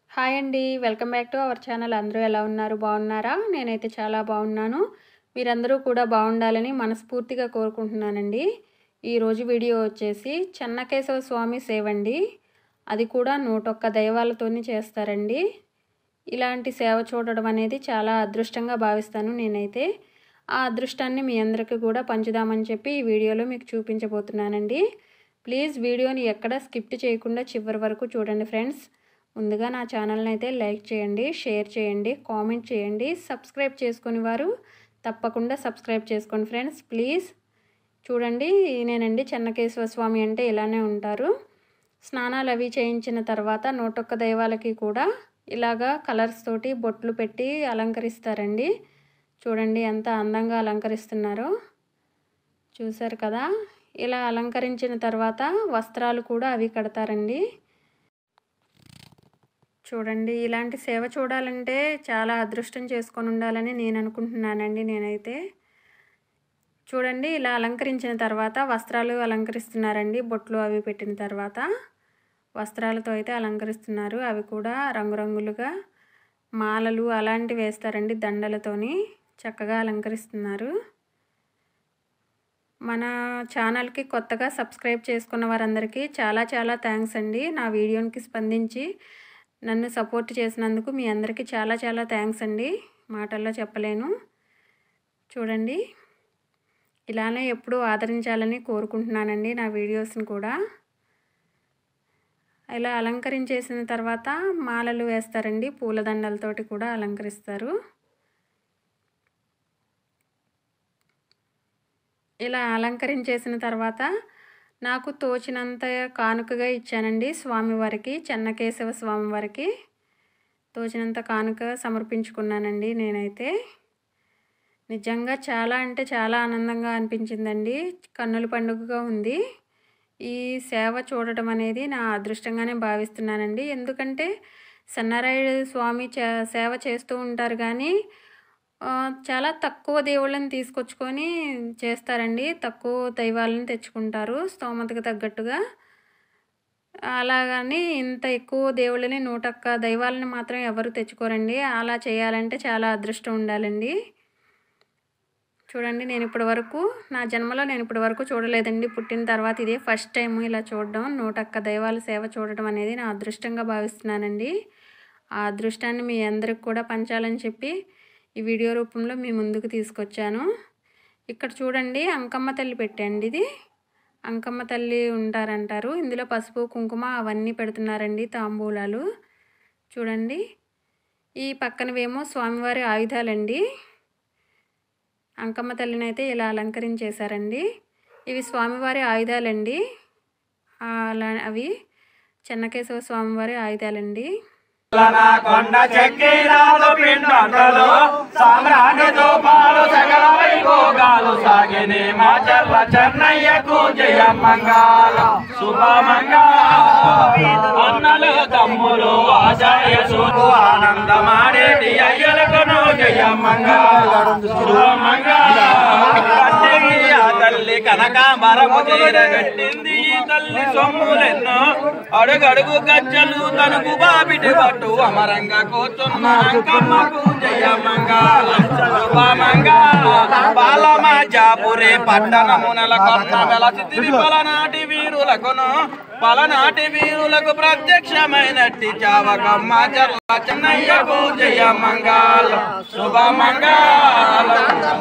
hi అండి welcome back to our channel అందరూ ఎలా ఉన్నారు బాగున్నారా నేనైతే చాలా బాగున్నాను మీరందరూ కూడా బాగుండాలని మనస్ఫూర్తిగా కోరుకుంటున్నానండి ఈరోజు వీడియో వచ్చేసి చెన్నకేశవ స్వామి సేవ అండి అది కూడా నూటొక్క దైవాలతోని చేస్తారండి ఇలాంటి సేవ చూడడం అనేది చాలా అదృష్టంగా భావిస్తాను నేనైతే ఆ అదృష్టాన్ని మీ అందరికీ కూడా పంచుదామని చెప్పి ఈ వీడియోలో మీకు చూపించబోతున్నానండి ప్లీజ్ వీడియోని ఎక్కడ స్కిప్ చేయకుండా చివరి వరకు చూడండి ఫ్రెండ్స్ ముందుగా నా ఛానల్ని అయితే లైక్ చేయండి షేర్ చేయండి కామెంట్ చేయండి సబ్స్క్రైబ్ చేసుకుని వారు తప్పకుండా సబ్స్క్రైబ్ చేసుకోండి ఫ్రెండ్స్ ప్లీజ్ చూడండి నేనండి చెన్నకేశ్వర స్వామి అంటే ఇలానే ఉంటారు స్నానాలు అవి చేయించిన తర్వాత నూటొక్క దైవాలకి కూడా ఇలాగా కలర్స్ తోటి బొట్లు పెట్టి అలంకరిస్తారండి చూడండి ఎంత అందంగా అలంకరిస్తున్నారో చూసారు కదా ఇలా అలంకరించిన తర్వాత వస్త్రాలు కూడా అవి కడతారండి చూడండి ఇలాంటి సేవ చూడాలంటే చాలా అదృష్టం చేసుకొని ఉండాలని నేను అనుకుంటున్నానండి నేనైతే చూడండి ఇలా అలంకరించిన తర్వాత వస్త్రాలు అలంకరిస్తున్నారండి బొట్లు అవి పెట్టిన తర్వాత వస్త్రాలతో అయితే అలంకరిస్తున్నారు అవి కూడా రంగురంగులుగా మాలలు అలాంటివి వేస్తారండి దండలతోని చక్కగా అలంకరిస్తున్నారు మన ఛానల్కి కొత్తగా సబ్స్క్రైబ్ చేసుకున్న వారందరికీ చాలా చాలా థ్యాంక్స్ అండి నా వీడియోకి స్పందించి నన్ను సపోర్ట్ చేసినందుకు మీ అందరికీ చాలా చాలా థ్యాంక్స్ అండి మాటల్లో చెప్పలేను చూడండి ఇలానే ఎప్పుడూ ఆదరించాలని కోరుకుంటున్నానండి నా వీడియోస్ని కూడా ఇలా అలంకరించేసిన తర్వాత మాలలు వేస్తారండి పూలదండలతోటి కూడా అలంకరిస్తారు ఇలా అలంకరించేసిన తర్వాత నాకు తోచినంత కానుకగా ఇచ్చానండి స్వామివారికి చెన్నకేశవ స్వామివారికి తోచినంత కానుక సమర్పించుకున్నానండి నేనైతే నిజంగా చాలా అంటే చాలా ఆనందంగా అనిపించిందండి కన్నుల పండుగగా ఉంది ఈ సేవ చూడటం అనేది నా అదృష్టంగానే భావిస్తున్నానండి ఎందుకంటే సన్నారాయుడు స్వామి సేవ చేస్తూ ఉంటారు కానీ చాలా తక్కువ దేవుళ్ళని తీసుకొచ్చుకొని చేస్తారండి తక్కువ దైవాలను తెచ్చుకుంటారు స్తోమతకు తగ్గట్టుగా అలాగని ఇంత ఎక్కువ దేవుళ్ళని నూటొక్క దైవాలని మాత్రం ఎవరు తెచ్చుకోరండి అలా చేయాలంటే చాలా అదృష్టం ఉండాలండి చూడండి నేను ఇప్పటి వరకు నా జన్మలో నేను ఇప్పటి వరకు చూడలేదండి పుట్టిన తర్వాత ఇదే ఫస్ట్ టైం ఇలా చూడడం నూటొక్క దైవాల సేవ చూడడం అనేది నా అదృష్టంగా భావిస్తున్నానండి ఆ అదృష్టాన్ని మీ అందరికి కూడా పంచాలని చెప్పి ఈ వీడియో రూపంలో మీ ముందుకు తీసుకొచ్చాను ఇక్కడ చూడండి అంకమ్మ తల్లి పెట్టండి ఇది అంకమ్మ తల్లి ఉంటారంటారు ఇందులో పసుపు కుంకుమ అవన్నీ పెడుతున్నారండి తాంబూలాలు చూడండి ఈ పక్కనవేమో స్వామివారి ఆయుధాలండి అంకమ్మ తల్లిని అయితే ఇలా అలంకరించేశారండి ఇవి స్వామివారి ఆయుధాలండి అలా అవి చెన్నకేశవ స్వామివారి ఆయుధాలండి కొండ చక్కెరాలు పిండలు సామ్రాణితో పాలు సకల వైభోగాలు సాగిని మా చర్ల చెన్నయ్యకు జయ మంగాళ శుభమంగాళ అన్నలు తమ్ములు ఆచార్యసులు ఆనందమాడేటి అయ్యలకును జయ మంగాళ శుభమంగాళ ఆ తల్లి కనకాంబరము తీరగట్టింది ఈ తల్లి సొమ్ములెన్నో అడుగడుగు గజ్జలు తనకు బాబిటి పట్టు అమరంగా కూర్చున్న అంకమ్మకు జయమంగాళ బాలమ జాపురే పట్టణమునల కొత్త వెలసి పలనాటి వీరులకును పలనాటి వీరులకు ప్రత్యక్షమైనట్టి చావకమ్మ చర్ల చెన్నయ్యకు జయమంగాళ శుభమంగాళ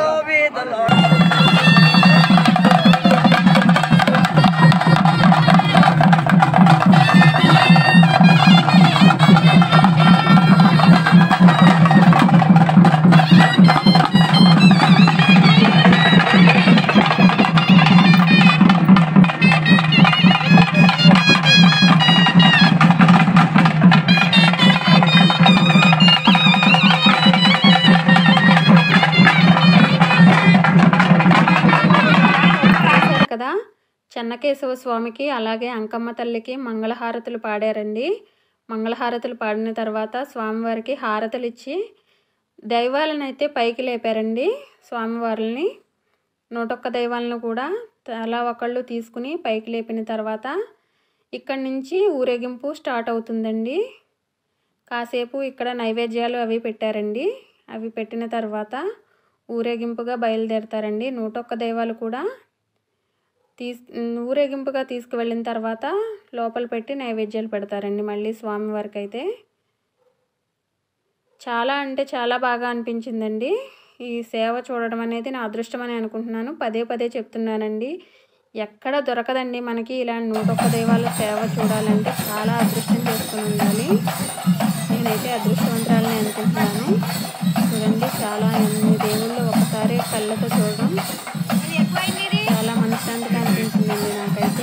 కదా చెన్నకేశవ స్వామికి అలాగే అంకమ్మ తల్లికి మంగళహారతులు పాడారండి మంగళహారతులు పాడిన తర్వాత స్వామివారికి హారతులు ఇచ్చి దైవాలను అయితే పైకి లేపారండి స్వామివారిని నూటొక్క దైవాలను కూడా తలా ఒకళ్ళు తీసుకుని పైకి లేపిన తర్వాత ఇక్కడి నుంచి ఊరేగింపు స్టార్ట్ అవుతుందండి కాసేపు ఇక్కడ నైవేద్యాలు అవి పెట్టారండి అవి పెట్టిన తర్వాత ఊరేగింపుగా బయలుదేరతారండి నూటొక్క దైవాలు కూడా తీస్ ఊరేగింపుగా తీసుకువెళ్ళిన తర్వాత లోపల పెట్టి నైవేద్యాలు పెడతారండి మళ్ళీ స్వామివారికి అయితే చాలా అంటే చాలా బాగా అనిపించిందండి ఈ సేవ చూడడం అనేది నా అదృష్టం అని అనుకుంటున్నాను పదే పదే చెప్తున్నానండి ఎక్కడ దొరకదండి మనకి ఇలాంటి నూటొక్క దైవాల సేవ చూడాలంటే చాలా అదృష్టం చేసుకుని ఉండాలి నేనైతే అదృష్టవంతురాలని అనుకుంటున్నాను చూడండి చాలా ఎనిమిది దేవుళ్ళు ఒకసారి కళ్ళతో చూడడం చాలా మనశ్శాంతిగా అనిపించిందండి నాకైతే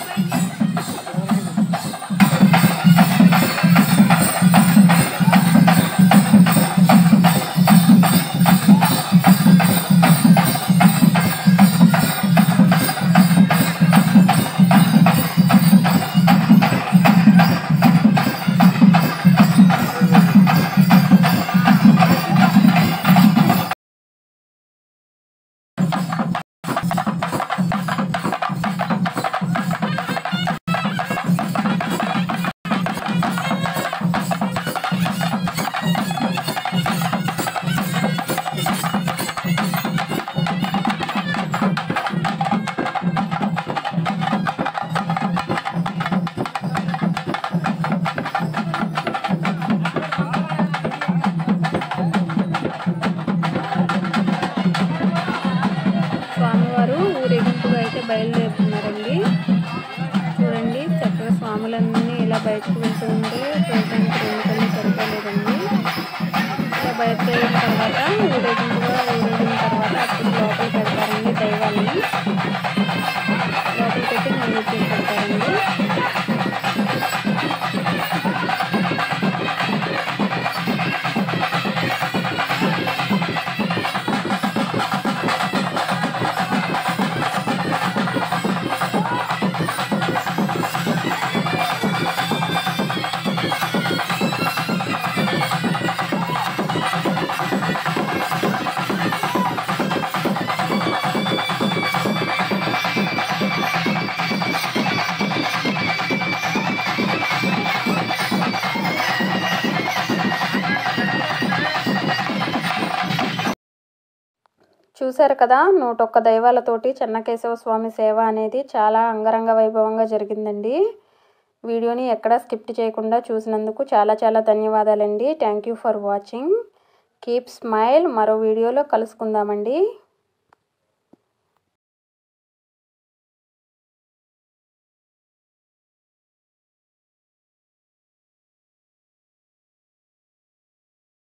స్వామివారు ఊరేగింపుగా అయితే బయలుదేరుతున్నారండి చూడండి చక్కగా స్వాములన్నీ ఇలా బయటకు వెళ్తూ ఉంటే చూడడానికి రెండు కళ్ళు సరిపోలేదండి ఇలా బయటకు వెళ్ళిన తర్వాత ఊరేగింపుగా ఊరేగిన తర్వాత అప్పుడు లోపల పెడతారండి దైవాన్ని లోపల పెట్టి నైవేద్యం పెడతారండి చూశారు కదా నూటొక్క దైవాలతోటి చెన్నకేశవ స్వామి సేవ అనేది చాలా అంగరంగ వైభవంగా జరిగిందండి వీడియోని ఎక్కడా స్కిప్ చేయకుండా చూసినందుకు చాలా చాలా ధన్యవాదాలండి thank you for watching keep smile మరో వీడియోలో కలుసుకుందామండి